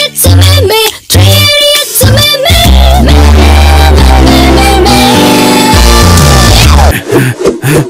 idiots, me, me. Three idiots, me, me. Me, me, me, me, me.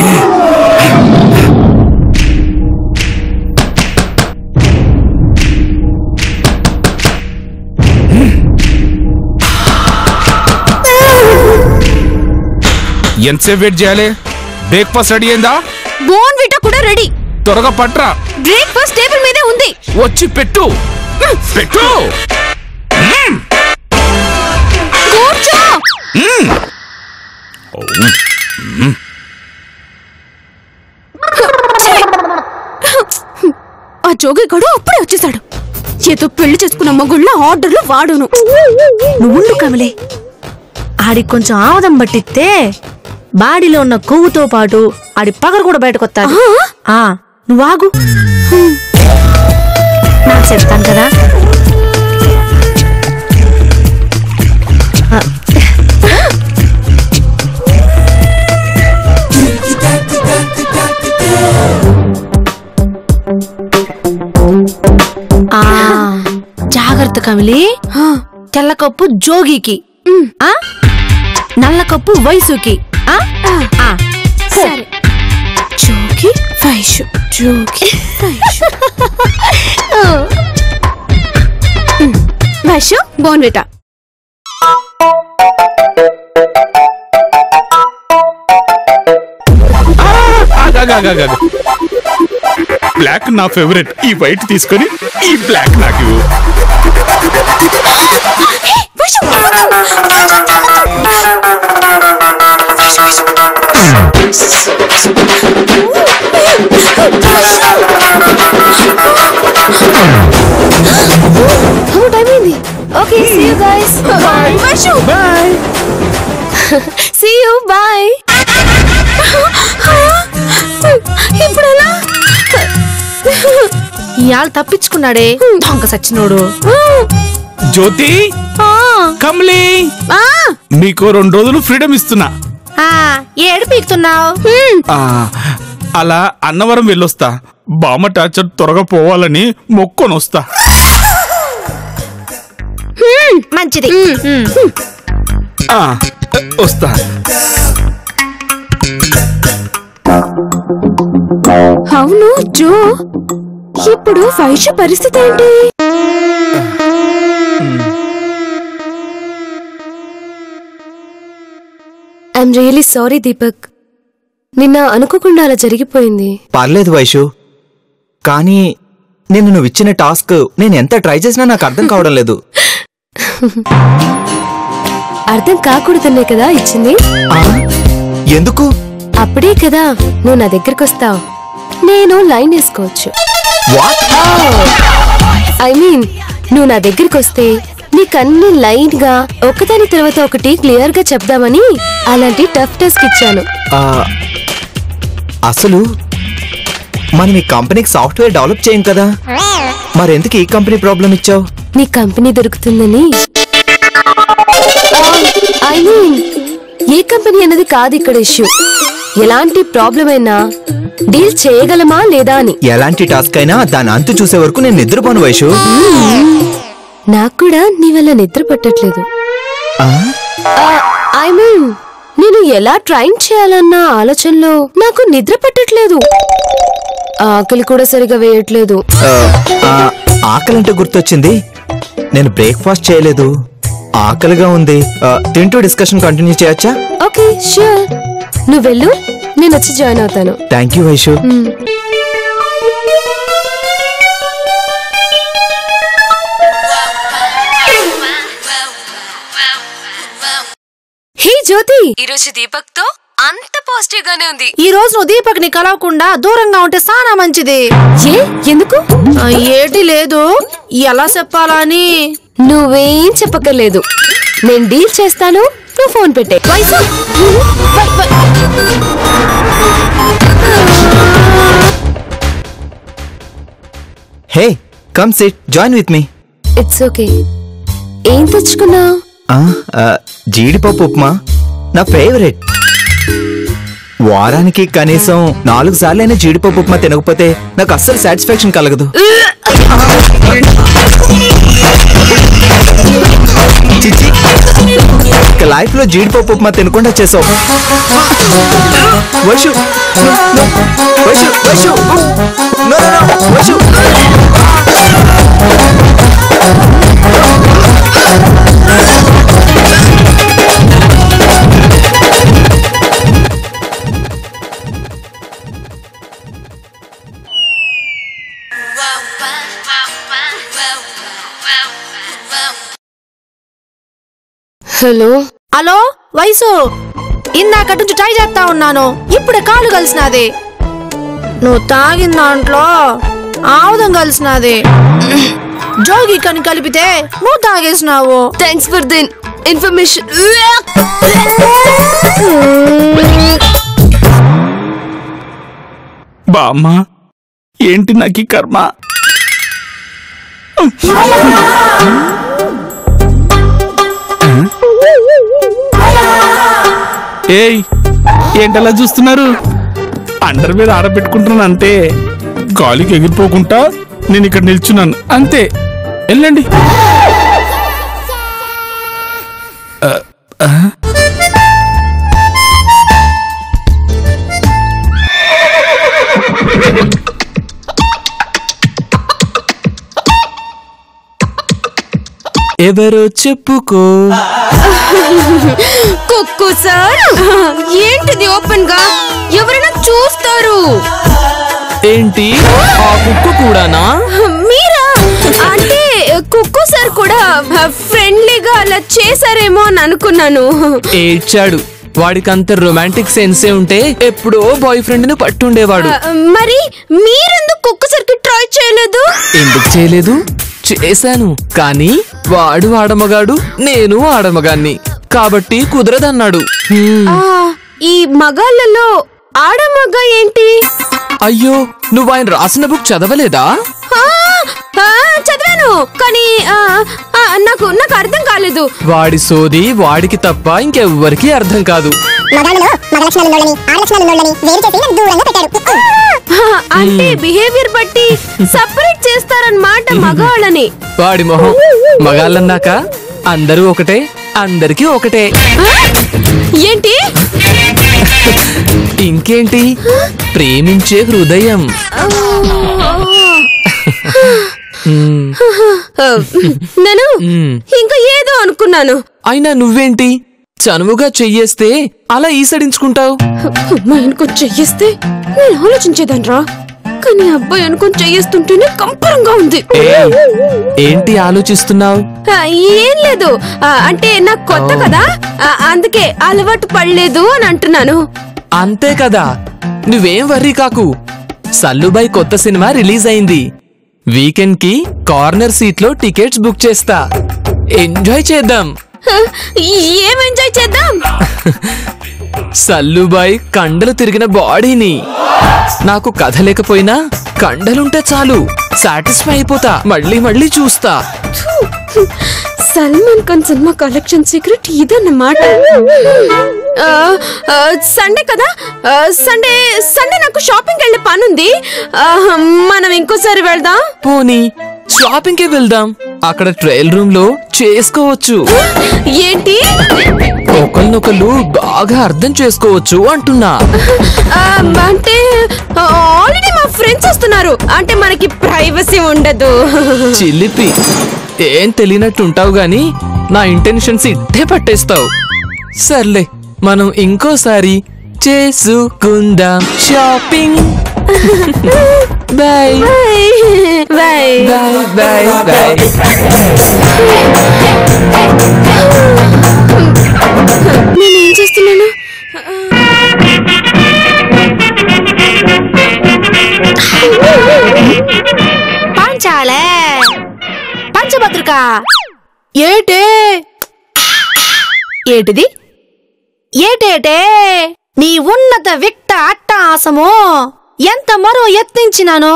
ఎంతసేపు wait చేయాలి breakfast ready అయిందా Bournvita కూడా ready త్వరగా పట్రా బ్రేక్ఫాస్ట్ టేబుల్ మీదే ఉంది వచ్చి పెట్టు పెట్టు కూర్చో ఛీ! ఆ జోగి గడు అప్పుడే వచ్చేసాడు ఏదో పెళ్లి చేసుకున్న మగుళ్ళ ఆర్డర్లు వాడును నువ్వుండు కమలే ఆడికి కొంచెం ఆవదం పట్టిస్తే బాడీలో ఉన్న కొవ్వుతో పాటు ఆడి పగరు కూడా బయటకొస్తాడు ఆ నువ్వు ఆగు నాకు చెప్తాను కదా ఆ. ఆ, జాగ్రత్త కమిలి తెల్ల కప్పు జోగికి ఆ నల్ల కప్పు వయసుకి ఆ? ఆ. సరే Jogi Vaishu Jogi Vaishu Vaishu Bournvita black నా ఫేవరెట్ ఈ వైట్ తీసుకొని ఈ బ్లాక్ నాకు ఇవ్వు. టైం అయింది okay see you guys bye Vaishu bye see you bye ఇప్పుడు ఎలా ఇవాళ తప్పించుకున్నాడే దొంగ సచ్చినోడు జ్యోతి కమలి మీకు రెండు రోజులు ఫ్రీడమ్ ఇస్తున్నా ఆ, ఏడు పీకుతున్నావు ఆ, అలా అన్నవరం వెళ్ళొస్తా బామ్మ టార్చర్ త్వరగా పోవాలని మొక్కొని వస్తా మంచిది ఉమ్. ఆ, వస్తా అవును జో ఇప్పుడు వైషు పరిస్థితి ఏంటి ఐఎమ్ రియలీ సారీ దీపక్ నిన్న అనుకోకుండా అలా జరిగిపోయింది పర్లేదు వైషు కానీ నేను నువ్వు ఇచ్చిన టాస్క్ నేను ఎంత ట్రై చేసినా నాకు అర్థం కావడం లేదు అర్థం కాకూడదనే కదా ఇచ్చింది ఆ? ఎందుకు అప్పుడే కదా నువ్వు నా దగ్గరికి వస్తావు నేను లైన్ వేసుకోవచ్చు వాట్ ఐ మీన్ నువ్వు నా దగ్గరికి వస్తే నీకన్ని లైన్ గా ఒకదాని తర్వాత ఒకటి క్లియర్ గా చెప్దామని అలాంటి టఫ్ టాస్క్ ఇచ్చాను అసలు మనం ఈ కంపెనీకి సాఫ్ట్వేర్ డెవలప్ చేయం కదా మరెందుకు ఈ కంపెనీ ప్రాబ్లం ఇచ్చావు నీ కంపెనీ దొరుకుతుందని ఐ మీన్ ఏ కంపెనీ అన్నది కాదు ఇక్కడ ఇష్యూ ఎలాంటి ప్రాబ్లం అయినా డీల్ చేయగలమా లేదా అని ఎలాంటి టాస్క్ అయినా దాని అంతు చూసే వరకు నేను నిద్రపోను వైషు నాకు కూడా నీ వల్ల నిద్ర పట్టట్లేదు ఆ? ఐ మీన్ నేను ఎలా ట్రైన్ చేయాలన్న ఆలోచనలో నాకు నిద్ర పట్టట్లేదు ఆకలి కూడా సరిగా వేయట్లేదు ఆ, ఆ, ఆకలంటే గుర్తొచ్చింది నేను బ్రేక్ఫాస్ట్ చేయలేదు ఆకలిగా ఉంది ఆ, తింటూ డిస్కషన్ కంటిన్యూ చేయొచ్చా ఓకే ష్యూర్ నువ్వు వెళ్ళు నేను వచ్చి జాయిన్ అవుతాను థ్యాంక్ యూ వైషు మ్మ్. హే జ్యోతి ఈరోజు దీపక్ తో అంత పాజిటివ్ గానే ఉంది ఈ రోజు నువ్వు దీపక్ ని కలవకుండా దూరంగా ఉంటే సానా మంచిది ఏ ఎందుకు ఆ, ఏటి లేదు ఎలా చెప్పాలని నువ్వేం చెప్పక్కర్లేదు నేను డీల్ చేస్తాను నువ్వు ఫోన్ పెట్టే hey come sit join with me it's okay ఏం తెచ్చుకున్నా జీడిపప్పు ఉప్మా నా ఫేవరెట్ వారానికి కనీసం నాలుగు సార్లైనా జీడిపప్పు ఉప్మా తినకపోతే నాకు అస్సలు సాటిస్ఫాక్షన్ కలగదు లైఫ్ లో జీడిపప్పు ఉప్మా తినకుండా చేసావు Vaishu no, no. Vaishu Vaishu No, no, no. Vaishu hello hello వయసు ఇందాక నుంచి ట్రై చేస్తా ఉన్నాను ఇప్పుడే కాలు కలిసినది నువ్వు తాగిన దాంట్లో ఆముదం కలిసినది జోగి కని కలిపితే నువ్వు తాగేసినావు థ్యాంక్స్ ఫర్ ది ఇన్ఫర్మేషన్ బామ్మ ఏంటి నాకు ఈ కర్మ ఏయ్ ఏంటలా చూస్తున్నారు అండర్ మీద ఆడబెట్టుకుంటున్నాను అంతే గాలికి ఎగిరిపోకుండా నేను ఇక్కడ నిల్చున్నాను అంతే వెళ్ళండి ఆ, ఆ? ఎవరో చెప్పుకో కుక్కు సార్ ఏంటిది ఓపెన్ గా ఎవరైనా చూస్తారు ఏంటి ఆ కుక్క కూడానా మీరా అంటే కుక్కు సార్ కూడా ఫ్రెండ్లీగా అలా చేశారేమో అని అనుకున్నాను ఏడ్చాడు వాడికి అంత రొమాంటిక్ సెన్సే ఉంటే ఎప్పుడో బాయ్ ఫ్రెండ్ ని పట్టుండేవాడు మరి మీరెందుకు కుక్కు సార్కి ట్రై చేయలేదు ఎందుకు చేయలేదు చేశాను కానీ వాడు ఆడమగాడు నేను ఆడమగాన్ని కాబట్టి కుదరదన్నాడు హ్మ్. ఆ, ఈ మగాళ్ళలో ఆడమగ ఏంటి అయ్యో నువ్వు ఆయన రాసిన బుక్ చదవలేదా ఆ, ఆ, చదివాను కానీ ఆ, ఆ, నాకు నాకు అర్థం కాలేదు వాడి సోది వాడికి తప్ప ఇంకెవ్వరికీ అర్థం కాదు మగాళ్ళలో మగ లక్షణాలు ఉన్నోళ్ళని ఆడ లక్షణాలు ఉన్నోళ్ళని వేరు చేసి నన్ను దూరంగా పెట్టాడు ఆ, అంటే బిహేవియర్ బట్టి సపరేట్ చేస్తారన్నమాట మగాళ్ళని వాడి మొహం మగాళ్ళన్నాక అందరూ ఒకటే అందరికీ ఒకటే ఆ? ఏంటి ఇంకేంటి ప్రేమించే హృదయం హ్మ్. ఆ, నేను మ్మ్. ఇంకా ఏదో అనుకున్నాను అయినా నువ్వేంటి చనువుగా చెయ్యేస్తే అలా ఈసడించుకుంటావు అమ్మాయి అనుకొని చెయ్యేస్తే నేను ఆలోచించేదాన్ని రా కానీ అబ్బాయి అనుకొని చెయ్యేస్తుంటేనే కంపరంగా ఉంది ఏంటి ఆలోచిస్తున్నావు ఆ, ఏం లేదు ఆ, అంటే నాకు కొత్త కదా ఆ, అందుకే అలవాటు పడలేదు అని అంటున్నాను అంతే కదా నువ్వేం వర్రీ కాకు సల్లుబాయ్ కొత్త సినిమా రిలీజ్ అయింది వీకెండ్ కి కార్నర్ సీట్ లో టికెట్స్ బుక్ చేస్తా ఎంజాయ్ చేద్దాం ఆ, ఏం ఎంజాయ్ చేద్దాం సల్లుబాయ్ కండలు తిరిగిన బాడీని నాకు కథ లేకపోయినా కండలుంటే చాలు సాటిస్ఫై అయిపోతా మళ్ళీ మళ్ళీ చూస్తా Salman Khan cinema collection secret ఇదన్నమాట ఆ, ఆ, సండే కదా ఆ, సండే సండే నాకు షాపింగ్ వెళ్ళే పనుంది ఆ, మనం ఇంకోసారి వెళ్దాం పోనీ షాపింగ్ కి వెళ్దాం అక్కడ ట్రయల్ రూమ్ లో చేసుకోవచ్చు ఏంటి ఒకరినొకళ్ళు బాగా అర్థం చేసుకోవచ్చు అంటున్నా ఆ, అంటే ఆల్రెడీ మా ఫ్రెండ్స్ వస్తున్నారు అంటే మనకి ప్రైవసీ ఉండదు చిల్లిపి ఏం తెలియనట్టుంటావు గాని నా ఇంటెన్షన్స్ ఇట్టే పట్టేస్తావు సర్లే మనం ఇంకోసారి చేసుకుందాం shopping bye bye bye bye bye నేనేం చేస్తున్నాను పంచాలే పంచభద్రిక ఏటే ఏటిది ఏటేటే నీ ఉన్నత విక్త అట్టహాసము ఎంత మరో యత్నించినానో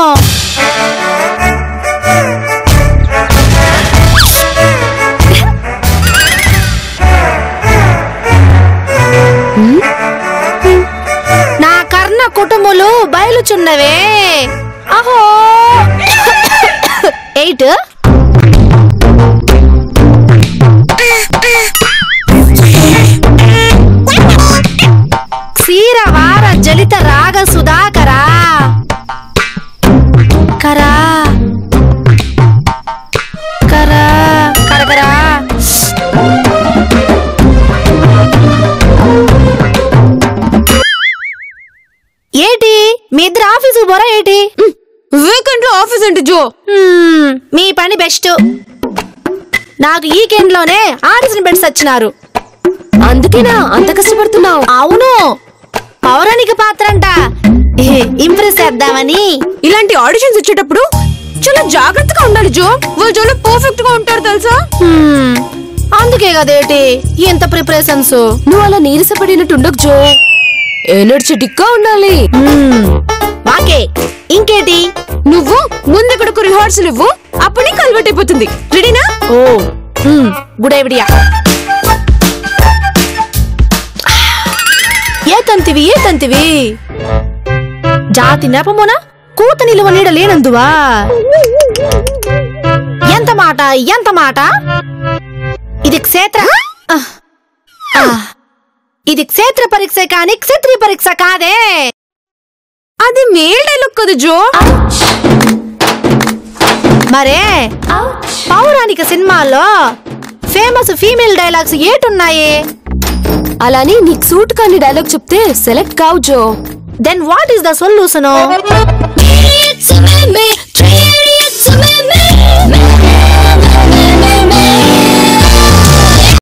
నా కర్ణ కుటుంబములు బయలుచున్నవే అహో ఎయిట్ అయితే రాగ సుధాకరా కరా కరా కరకరా ఏటి మీ ఇద్దరు ఆఫీసు పోరా ఏటి వీకెండ్ లో ఆఫీస్ ఏంటి జో మ్మ్, మీ పని బెస్ట్ నాకు ఈ లోనే ఆడిషన్ పెట్టి వచ్చినారు అందుకేనా అంత కష్టపడుతున్నావు అవును పౌరాణిక పాత్ర అంట ఇంప్రెస్ చేద్దామని ఇలాంటి ఆడిషన్స్ వచ్చేటప్పుడు చాలా జాగ్రత్తగా ఉండాలి జో వాళ్ళు చాలా పర్ఫెక్ట్ గా ఉంటారు తెలుసా మ్మ్, అందుకే కదేటి ఎంత ప్రిపరేషన్స్ నువ్వు అలా నీరసపడినట్టు ఉండకు జో ఎనర్జెటిక్ గా ఉండాలి వాకే ఇంకేటి నువ్వు ముందు ఇక్కడ ఒక రిహార్సల్ ఇవ్వు అప్పుడు నీకు అలవాటు అయిపోతుంది రెడీనా ఓ గుడ్ ఐడియా ఏ తంతివి ఏ తంతివి జాతి నెపమున కూత నిలువ నీడ లేనందువా ఎంత మాట ఎంత మాట ఇది క్షేత్ర ఆ, ఆ. ఇది క్షేత్ర పరీక్ష కాని క్షత్రియ పరీక్ష కాదే అది మేల్ డైలాగ్ కదా జో మరే పౌరాణిక సినిమాల్లో ఫేమస్ ఫీమేల్ డైలాగ్స్ ఏటున్నాయి అలాని నీకు సూట్ కాని డైలాగ్ చెప్తే సెలెక్ట్ కావు జో then what is the solution Three idiots, a man, three idiots, a man,